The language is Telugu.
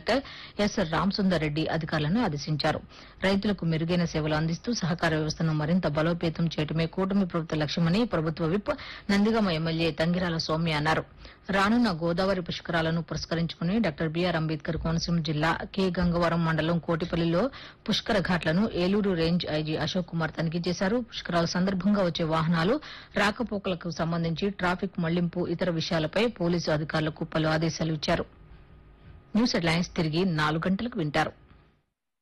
కలెక్టర్ ఎస్ రామసుందర్ రెడ్డి అధికారులను ఆదేశించారు రైతులకు మెరుగైన సేవలు అందిస్తూ సహకార వ్యవస్థను మరింత బలోపేతం చేయడమే కూటమి ప్రభుత్వ లక్ష్యమని ప్రభుత్వ విప్ నందిగామ ఎమ్మెల్యే తంగిరాల సౌమ్య అన్నారు రానున్న గోదావరి పుష్కరాలను పురస్కరించుకుని డాక్టర్ బీఆర్ అంబేద్కర్ కోనసీమ జిల్లా కె గంగవరం మండలం కోటిపల్లిలో పుష్కర ఘాట్లను ఏలూరు రేంజ్ ఐజీ అశోక్ కుమార్ తనిఖీ చేశారు పుష్కరాల సందర్భంగా వచ్చే వాహనాలు రాకపోకలకు సంబంధించి ట్రాఫిక్ మళ్లింపు ఇతర విషయాలపై పోలీసు అధికారులకు పలు ఆదేశాలు ఇచ్చారు న్యూస్ హెడ్లైన్స్ తిరిగి నాలుగు గంటలకు వింటారు